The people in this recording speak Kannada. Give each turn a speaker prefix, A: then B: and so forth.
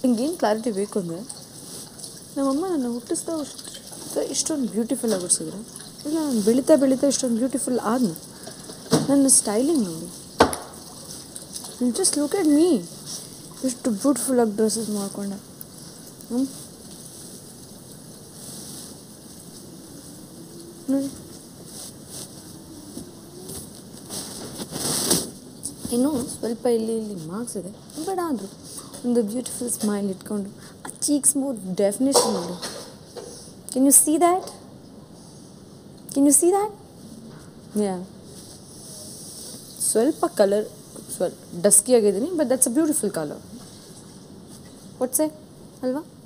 A: ನಿಮ್ಗೇನು ಕ್ಲಾರಿಟಿ ಬೇಕು ಅಂದರೆ ನಮ್ಮಮ್ಮ ನನ್ನ ಹುಟ್ಟಿಸ್ತಾ ಇಷ್ಟೊಂದು ಬ್ಯೂಟಿಫುಲ್ ಆಗಿಡ್ಸಿದ್ರು ಇಲ್ಲ ನಾನು ಬೆಳೀತಾ ಬೆಳೀತಾ ಇಷ್ಟೊಂದು ಬ್ಯೂಟಿಫುಲ್ ಆದ್ನು ನನ್ನ ಸ್ಟೈಲಿಂಗ್ ನೋಡಿ ಜಸ್ಟ್ ಲುಕ್ ಎಟ್ ಮೀ ಎಷ್ಟು ಬ್ಯೂಟಿಫುಲ್ಲಾಗಿ ಡ್ರೆಸ್ಸಸ್ ಮಾಡ್ಕೊಂಡೆ ಹ್ಞೂ ನೋಡಿ ಇನ್ನು ಸ್ವಲ್ಪ ಇಲ್ಲಿ ಇಲ್ಲಿ ಮಾರ್ಕ್ಸ್ ಇದೆ ಬೇಡ ಆದರೂ ಒಂದು ಬ್ಯೂಟಿಫುಲ್ ಸ್ಮೈಲ್ ಇಟ್ಕೊಂಡು ಆ ಚೀಕ್ಸ್ ಮೂರ್ ಡೆಫಿನೇಷನ್ ನೋಡಿ can you see that can you see that yeah ಸ್ವಲ್ಪ ಕಲರ್ ಸ್ವಲ್ಪ ಡಸ್ಕಿ ಆಗಿದ್ದೀನಿ but that's a beautiful colour what say ಅಲ್ವಾ